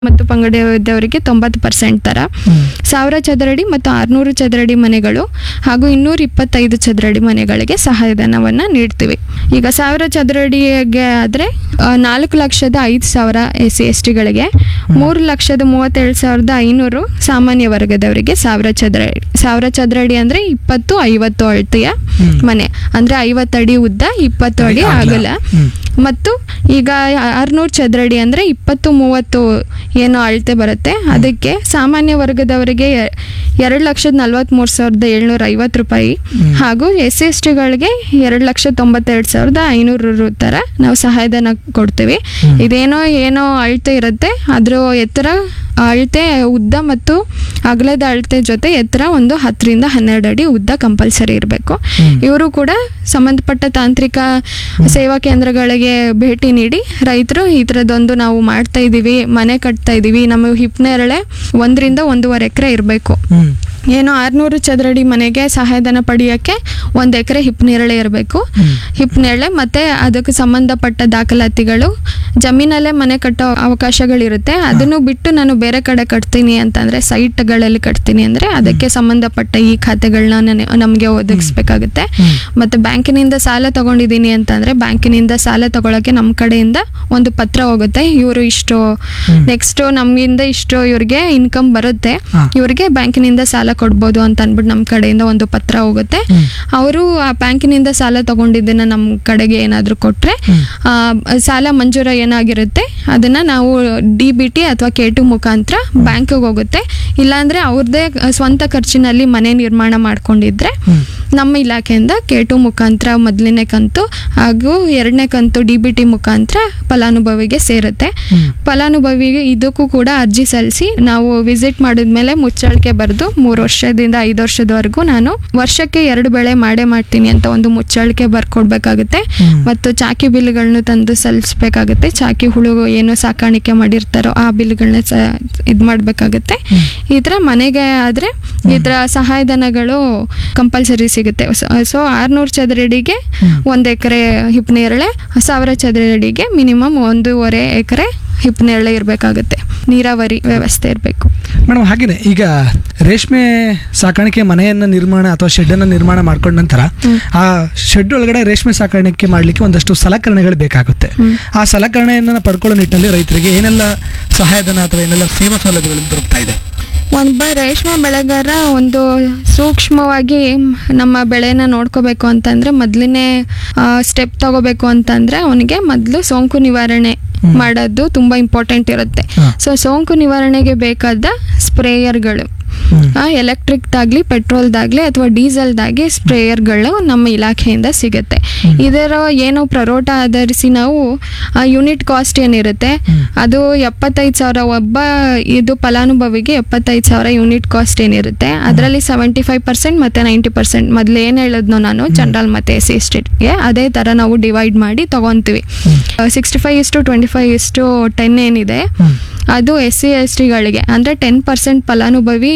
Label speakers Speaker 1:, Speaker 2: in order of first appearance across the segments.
Speaker 1: ಮತ್ತು ಪಂಗಡದವರಿಗೆ ತೊಂಬತ್ತು ಪರ್ಸೆಂಟ್ ಥರ ಸಾವಿರ ಚದರಡಿ ಮತ್ತು ಆರುನೂರು ಚದರಡಿ ಮನೆಗಳು ಹಾಗೂ ಇನ್ನೂರ ಇಪ್ಪತ್ತೈದು ಚದರಡಿ ಮನೆಗಳಿಗೆ ಸಹಾಯಧನವನ್ನು ನೀಡ್ತೀವಿ ಈಗ ಸಾವಿರ ಚದರಡಿಗೆ ಆದರೆ ನಾಲ್ಕು ಲಕ್ಷದ ಐದು ಸಾವಿರ ಎಸ್ ಸಿ ಎಸ್ ಟಿಗಳಿಗೆ ಮೂರು ಲಕ್ಷದ ಮೂವತ್ತೇಳು ಸಾವಿರದ ಐನೂರು ಸಾಮಾನ್ಯ ವರ್ಗದವರಿಗೆ ಸಾವಿರ ಚದರಡಿ ಸಾವಿರ ಚದರಡಿ ಅಂದರೆ ಇಪ್ಪತ್ತು ಐವತ್ತು ಅಳತೆಯ
Speaker 2: ಹ್ಮ್.
Speaker 1: ಮನೆ ಅಂದರೆ ಐವತ್ತು ಅಡಿ ಉದ್ದ ಇಪ್ಪತ್ತು ಅಡಿ ಆಗಲ್ಲ
Speaker 2: ಹ್ಮ್.
Speaker 1: ಮತ್ತು ಈಗ ಆರುನೂರು ಚದರಡಿ ಅಂದರೆ ಇಪ್ಪತ್ತು ಮೂವತ್ತು ಏನು ಅಳತೆ ಬರುತ್ತೆ ಅದಕ್ಕೆ ಸಾಮಾನ್ಯ ವರ್ಗದವರಿಗೆ ಎ- ಎರಡು ಲಕ್ಷದ ನಲ್ವತ್ತ್ಮೂರು ಸಾವಿರದ ಏಳ್ನೂರ ಐವತ್ತು ರೂಪಾಯಿ
Speaker 2: ಹ್ಮ್.
Speaker 1: ಹಾಗೂ ಎಸ್ ಸಿ ಎಸ್ ಟಿಗಳಿಗೆ ಎರಡು ಲಕ್ಷ ತೊಂಬತ್ತೆರಡು ಸಾವಿರದ ಐನೂರು ರು ಥರ ನಾವು ಸಹಾಯಧನ ಕೊಡ್ತೀವಿ
Speaker 2: ಹ್ಮ್.
Speaker 1: ಇದೇನೋ ಏನೋ ಅಳತೆ ಇರುತ್ತೆ ಅದ್ರ ಎತ್ತರ ಅಳತೆ ಉದ್ದ ಮತ್ತು ಅಗಲದ ಅಳತೆ ಜೊತೆ ಎತ್ತರ ಒಂದು ಹತ್ತರಿಂದ ಹನ್ನೆರಡು ಅಡಿ ಉದ್ದ ಕಂಪಲ್ಸರಿ ಇರಬೇಕು
Speaker 2: ಹ್ಮ್.
Speaker 1: ಇವರು ಕೂಡ ಸಂಬಂಧಪಟ್ಟ ತಾಂತ್ರಿಕ ಸೇವಾ ಕೇಂದ್ರಗಳಿಗೆ ಭೇಟಿ ನೀಡಿ ರೈತರು ಈ ಥರದೊಂದು ನಾವು ಮಾಡ್ತಾ ಇದ್ದೀವಿ ಮನೆ ಕಟ್ತಾ ಇದ್ದೀವಿ ನಮ್ಮ ಹಿಪ್ನೇರಳೆ ಒಂದರಿಂದ ಒಂದೂವರೆ ಎಕರೆ ಇರಬೇಕು
Speaker 2: ಹ್ಮ್.
Speaker 1: ಏನು ಆರುನೂರು ಚದರಡಿ ಮನೆಗೆ ಸಹಾಯಧನ ಪಡೆಯೋಕ್ಕೆ ಒಂದು ಎಕರೆ ಹಿಪ್ನೇರಳೆ ಇರಬೇಕು
Speaker 2: ಹ್ಮ್.
Speaker 1: ಹಿಪ್ನೇರಳೆ ಮತ್ತು ಅದಕ್ಕೆ ಸಂಬಂಧಪಟ್ಟ ದಾಖಲಾತಿಗಳು ಜಮೀನಲ್ಲೇ ಮನೆ ಕಟ್ಟೋ ಅವಕಾಶಗಳಿರುತ್ತೆ ಅದನ್ನು ಬಿಟ್ಟು ನಾನು ಬೇರೆ ಕಡೆ ಕಟ್ತೀನಿ ಅಂತಂದರೆ ಸೈಟ್ಗಳಲ್ಲಿ ಕಟ್ತೀನಿ ಅಂದರೆ ಅದಕ್ಕೆ ಸಂಬಂಧಪಟ್ಟ ಈ ಖಾತೆಗಳನ್ನ ನಮಗೆ ಒದಗಿಸ್ಬೇಕಾಗುತ್ತೆ
Speaker 2: ಹ್ಮ್.
Speaker 1: ಮತ್ತು ಬ್ಯಾಂಕಿನಿಂದ ಸಾಲ ತಗೊಂಡಿದ್ದೀನಿ ಅಂತಂದರೆ ಬ್ಯಾಂಕಿನಿಂದ ಸಾಲ ತಗೊಳಕ್ಕೆ ನಮ್ಮ ಕಡೆಯಿಂದ ಒಂದು ಪತ್ರ ಹೋಗುತ್ತೆ ಇವರು ಇಷ್ಟು
Speaker 2: ಹ್ಮ್.
Speaker 1: ನೆಕ್ಸ್ಟು ನಮ್ಮಿಂದ ಇಷ್ಟು ಇವ್ರಿಗೆ ಇನ್ಕಮ್ ಬರುತ್ತೆ
Speaker 2: ಹಾ.
Speaker 1: ಇವ್ರಿಗೆ ಬ್ಯಾಂಕಿನಿಂದ ಸಾಲ ಕೊಡ್ಬೋದು ಅಂತ ಅಂದ್ಬಿಟ್ಟು ನಮ್ಮ ಕಡೆಯಿಂದ ಒಂದು ಪತ್ರ ಹೋಗುತ್ತೆ
Speaker 2: ಹ್ಮ್.
Speaker 1: ಅವರು ಆ ಬ್ಯಾಂಕಿನಿಂದ ಸಾಲ ತಗೊಂಡಿದ್ದನ್ನ ನಮ್ಮ ಕಡೆಗೆ ಏನಾದರೂ ಕೊಟ್ಟರೆ
Speaker 2: ಹ್ಮ್.
Speaker 1: ಸಾಲ ಮಂಜೂರ ಏನಾಗಿರುತ್ತೆ ಅದನ್ನ ನಾವು ಡಿ ಬಿ ಟಿ ಅಥವಾ ಕೆ ಟು ಮುಖಾಂತರ ಬ್ಯಾಂಕಿಗೆ ಹೋಗುತ್ತೆ ಇಲ್ಲಾಂದ್ರೆ ಅವ್ರದ್ದೇ ಸ್ವಂತ ಖರ್ಚಿನಲ್ಲಿ ಮನೆ ನಿರ್ಮಾಣ ಮಾಡ್ಕೊಂಡಿದ್ರೆ
Speaker 2: ಹ್ಮ್.
Speaker 1: ನಮ್ಮ ಇಲಾಖೆಯಿಂದ ಕೆ ಟು ಮುಖಾಂತರ ಮೊದಲನೇ ಕಂತು ಹಾಗೂ ಎರಡನೇ ಕಂತು ಡಿ ಬಿ ಟಿ ಮುಖಾಂತರ ಫಲಾನುಭವಿಗೆ ಸೇರುತ್ತೆ
Speaker 2: ಹ್ಮ್.
Speaker 1: ಫಲಾನುಭವಿಗೆ ಇದಕ್ಕೂ ಕೂಡ ಅರ್ಜಿ ಸಲ್ಲಿಸಿ ನಾವು ವಿಸಿಟ್ ಮಾಡಿದ್ಮೇಲೆ ಮುಚ್ಚಳಿಕೆ ಬರೆದು ಮೂರು ವರ್ಷದಿಂದ ಐದು ವರ್ಷದವರೆಗೂ ನಾನು ವರ್ಷಕ್ಕೆ ಎರಡು ಬೆಳೆ ಮಾಡೇ ಮಾಡ್ತೀನಿ ಅಂತ ಒಂದು ಮುಚ್ಚಳಿಕೆ ಬರ್ಕೊಡ್ಬೇಕಾಗುತ್ತೆ
Speaker 2: ಹ್ಮ್.
Speaker 1: ಮತ್ತು ಚಾಕಿ ಬಿಲ್ಗಳನ್ನ ತಂದು ಸಲ್ಲಿಸ್ಬೇಕಾಗುತ್ತೆ ಚಾಕಿ ಹುಳು ಏನು ಸಾಕಾಣಿಕೆ ಮಾಡಿರ್ತಾರೋ ಆ ಬಿಲ್ಗಳನ್ನ ಸ ಇದು ಮಾಡಬೇಕಾಗುತ್ತೆ
Speaker 2: ಹ್ಮ್.
Speaker 1: ಈ ಥರ ಮನೆಗೆ ಆದರೆ ಈ ಥರ ಸಹಾಯಧನಗಳು ಕಂಪಲ್ಸರಿ ಸಿಗುತ್ತೆ ಸೊ ಆರುನೂರು ಚದರಡಿಗೆ
Speaker 2: ಹ್ಮ್.
Speaker 1: ಒಂದು ಎಕರೆ ಹಿಪ್ನೇರಳೆ ಸಾವಿರ ಚದರಡಿಗೆ ಮಿನಿಮಮ್ ಒಂದೂವರೆ ಎಕರೆ ಹಿಪ್ನೇರಳೆ ಇರಬೇಕಾಗುತ್ತೆ ನೀರಾವರಿ ವ್ಯವಸ್ಥೆ ಇರಬೇಕು
Speaker 2: ಮೇಡಮ್ ಹಾಗೇನೆ ಈಗ ರೇಷ್ಮೆ ಸಾಕಾಣಿಕೆ ಮನೆಯನ್ನ ನಿರ್ಮಾಣ ಅಥವಾ ಶೆಡ್ ಅನ್ನ ನಿರ್ಮಾಣ ಮಾಡ್ಕೊಂಡ ನಂತರ
Speaker 1: ಹ್ಮ್.
Speaker 2: ಆ ಶೆಡ್ ಒಳಗಡೆ ರೇಷ್ಮೆ ಸಾಕಾಣಿಕೆ ಮಾಡ್ಲಿಕ್ಕೆ ಒಂದಷ್ಟು ಸಲಕರಣೆಗಳು ಬೇಕಾಗುತ್ತೆ
Speaker 1: ಹ್ಮ್.
Speaker 2: ಆ ಸಲಕರಣೆಯನ್ನ ಪಡ್ಕೊಳ್ಳೋ ನಿಟ್ಟಿನಲ್ಲಿ ರೈತರಿಗೆ ಏನೆಲ್ಲ ಸಹಾಯಧನ ಅಥವಾ ಏನೆಲ್ಲ ಸೇವಾ ಸೌಲಭ್ಯಗಳು ದೊರಕ್ತಾ ಇದೆ
Speaker 1: ಒಬ್ಬ ರೇಷ್ಮೆ ಬೆಳೆಗಾರ ಒಂದು ಸೂಕ್ಷ್ಮವಾಗಿ ನಮ್ಮ ಬೆಳೆನ ನೋಡ್ಕೋಬೇಕು ಅಂತಂದ್ರೆ ಮೊದಲನೇ ಸ್ಟೆಪ್ ತಗೋಬೇಕು ಅಂತಂದ್ರೆ ಅವನಿಗೆ ಮೊದಲು ಸೋಂಕು ನಿವಾರಣೆ
Speaker 2: ಹ್ಮ್.
Speaker 1: ಮಾಡೋದು ತುಂಬಾ ಇಂಪಾರ್ಟೆಂಟ್ ಇರುತ್ತೆ
Speaker 2: ಹಾ.
Speaker 1: ಸೊ ಸೋಂಕು ನಿವಾರಣೆಗೆ ಬೇಕಾದ ಸ್ಪ್ರೇಯರ್ಗಳು
Speaker 2: ಹ್ಮ್.
Speaker 1: ಎಲೆಕ್ಟ್ರಿಕ್ದಾಗಲಿ ಪೆಟ್ರೋಲ್ದಾಗಲಿ ಅಥವಾ ಡೀಸೆಲ್ದಾಗಿ ಸ್ಪ್ರೇಯರ್ಗಳು ನಮ್ಮ ಇಲಾಖೆಯಿಂದ ಸಿಗುತ್ತೆ
Speaker 2: ಹ್ಮ್.
Speaker 1: ಇದರ ಏನು ಪ್ರರೋಟ ಆಧರಿಸಿ ನಾವು ಯೂನಿಟ್ ಕಾಸ್ಟ್ ಏನಿರುತ್ತೆ
Speaker 2: ಹ್ಮ್.
Speaker 1: ಅದು ಎಪ್ಪತ್ತೈದು ಸಾವಿರ ಒಬ್ಬ ಇದು ಫಲಾನುಭವಿಗೆ ಎಪ್ಪತ್ತೈದು ಸಾವಿರ ಯೂನಿಟ್ ಕಾಸ್ಟ್ ಏನಿರುತ್ತೆ ಅದರಲ್ಲಿ ಸೆವೆಂಟಿ ಫೈವ್ ಪರ್ಸೆಂಟ್ ಮತ್ತು ನೈಂಟಿ ಪರ್ಸೆಂಟ್ ಮೊದಲು ಏನು ಹೇಳಿದ್ನೋ ನಾನು ಜನರಲ್ ಮತ್ತು ಎಸ್ ಸಿ ಎಸ್ ಟಿಗೆ ಅದೇ ಥರ ನಾವು ಡಿವೈಡ್ ಮಾಡಿ ತೊಗೊತೀವಿ ಸಿಕ್ಸ್ಟಿ ಫೈವ್ ಇಸ್ಟು ಟ್ವೆಂಟಿ ಫೈವ್ ಇಸ್ಟು ಟೆನ್ ಏನಿದೆ
Speaker 2: ಹ್ಮ್.
Speaker 1: ಅದು ಎಸ್ ಸಿ ಎಸ್ ಟಿಗಳಿಗೆ ಅಂದರೆ ಟೆನ್ ಪರ್ಸೆಂಟ್ ಫಲಾನುಭವಿ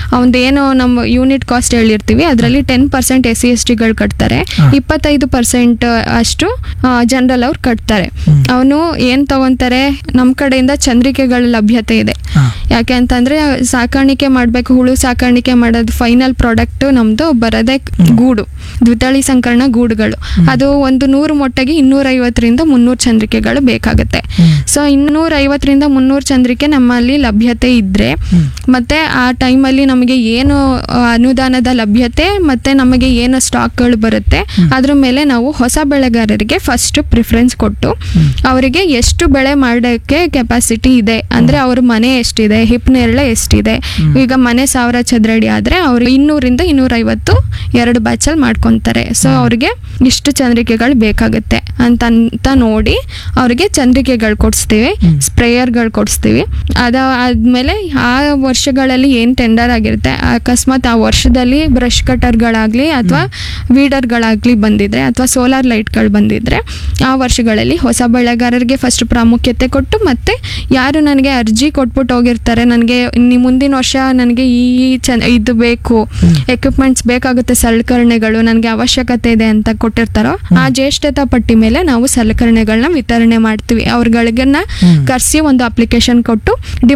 Speaker 1: ಏನು ನಮ್ಮ ಯೂನಿಟ್ ಕಾಸ್ಟ್ ಹೇಳಿರ್ತೀವಿ ಅದರಲ್ಲಿ ten percent S C S ಟಿಗಳು ಕಟ್ತಾರೆ
Speaker 2: ಹಾ.
Speaker 1: ಇಪ್ಪತ್ತೈದು ಪರ್ಸೆಂಟ್ ಅಷ್ಟು ಜನರಲ್ ಅವ್ರು ಕಟ್ತಾರೆ
Speaker 2: ಹ್ಮ್.
Speaker 1: ಅವನು ಏನು ತಗೊಂತಾರೆ ನಮ್ಮ ಕಡೆಯಿಂದ ಚಂದ್ರಿಕೆಗಳ ಲಭ್ಯತೆ ಇದೆ
Speaker 2: ಹಾ.
Speaker 1: ಯಾಕೆ ಅಂತಂದ್ರೆ ಸಾಕಾಣಿಕೆ ಮಾಡಬೇಕು ಹುಳು ಸಾಕಾಣಿಕೆ ಮಾಡೋದು ಫೈನಲ್ ಪ್ರಾಡಕ್ಟ್ ನಮ್ಮದು ಬರೋದೇ ಗೂಡು ದ್ವಿತಳಿ ಸಂಕರಣ ಗೂಡುಗಳು ಅದು ಒಂದು ನೂರು ಮೊಟ್ಟೆಗೆ ಇನ್ನೂರೈವತ್ತರಿಂದ ಮುನ್ನೂರು ಚಂದ್ರಿಕೆಗಳು ಬೇಕಾಗುತ್ತೆ
Speaker 2: ಹ್ಮ್.
Speaker 1: ಸೊ ಇನ್ನೂರ ಐವತ್ತರಿಂದ ಮುನ್ನೂರು ಚಂದ್ರಿಕೆ ನಮ್ಮಲ್ಲಿ ಲಭ್ಯತೆ ಇದ್ದರೆ
Speaker 2: ಹ್ಮ್.
Speaker 1: ಮತ್ತೆ ಆ ಟೈಮಲ್ಲಿ ನಮಗೆ ಏನು ಆ, ಅನುದಾನದ ಲಭ್ಯತೆ ಮತ್ತೆ ನಮಗೆ ಏನು ಸ್ಟಾಕ್ಗಳು ಬರುತ್ತೆ ಅದ್ರ ಮೇಲೆ ನಾವು ಹೊಸ ಬೆಳೆಗಾರರಿಗೆ ಫಸ್ಟ್ ಪ್ರಿಫರೆನ್ಸ್ ಕೊಟ್ಟು
Speaker 2: ಹ್ಮ್.
Speaker 1: ಅವರಿಗೆ ಎಷ್ಟು ಬೆಳೆ ಮಾಡೋಕ್ಕೆ ಕೆಪಾಸಿಟಿ ಇದೆ ಅಂದ್ರೆ ಅವ್ರ ಮನೆ ಎಷ್ಟಿದೆ ಹಿಪ್ ನೇರಳೆ ಎಷ್ಟಿದೆ ಈಗ ಮನೆ ಸಾವಿರ ಚದರಡಿ ಆದ್ರೆ ಅವರು ಇನ್ನೂರಿಂದ ಇನ್ನೂರೈವತ್ತು ಎರಡು ಬ್ಯಾಚಲ್ಲಿ ಮಾಡ್ಕೊತಾರೆ ಸೊ ಅವ್ರಿಗೆ ಇಷ್ಟು ಚಂದ್ರಿಕೆಗಳು ಬೇಕಾಗುತ್ತೆ ಅಂತ ಅಂತ ನೋಡಿ ಅವ್ರಿಗೆ ಚಂದ್ರಿಕೆಗಳು ಕೊಡಿಸ್ತೀವಿ ಸ್ಪ್ರೇಯರ್ಗಳು ಕೊಡಿಸ್ತೀವಿ ಅದ ಆದ್ಮೇಲೆ ಆ ವರ್ಷಗಳಲ್ಲಿ ಏನು ಟೆಂಡರ್ ಆಗಿರುತ್ತೆ ಅಕಸ್ಮಾತ್ ಆ ವರ್ಷದಲ್ಲಿ ಬ್ರಷ್ ಕಟರ್ಗಳಾಗಲಿ ಅಥವಾ ವೀಡರ್ಗಳಾಗಲಿ ಬಂದಿದ್ರೆ ಅಥವಾ ಸೋಲಾರ್ ಲೈಟ್ಗಳು ಬಂದಿದ್ರೆ ಆ ವರ್ಷಗಳಲ್ಲಿ ಹೊಸ ಬೆಳೆಗಾರರಿಗೆ ಫಸ್ಟ್ ಪ್ರಾಮುಖ್ಯತೆ ಕೊಟ್ಟು ಮತ್ತೆ ಯಾರು ನನಗೆ ಅರ್ಜಿ ಕೊಟ್ಬಿಟ್ಟು ಹೋಗಿರ್ತಾರೆ ನನಗೆ ನಿ- ಮುಂದಿನ ವರ್ಷ ನನಗೆ ಈ ಈ ಚ ಇದು ಬೇಕು ಎಕ್ವಿಪ್ಮೆಂಟ್ಸ್ ಬೇಕಾಗುತ್ತೆ ಸಲಕರಣೆಗಳು ನನಗೆ ಅವಶ್ಯಕತೆ ಇದೆ ಅಂತ ಕೊಟ್ಟಿರ್ತಾರೋ ಆ ಜ್ಯೇಷ್ಠತಾ ಪಟ್ಟಿ ಮೇಲೆ ನಾವು ಸಲಕರಣೆಗಳನ್ನ ವಿತರಣೆ ಮಾಡ್ತೀವಿ ಅವ್ರಗಳಿಗನ್ನ
Speaker 2: ಹ್ಮ್.
Speaker 1: ಕರೆಸಿ ಒಂದು ಅಪ್ಲಿಕೇಶನ್ ಪರ್ಮಿಷನ್ ಕೊಟ್ಟು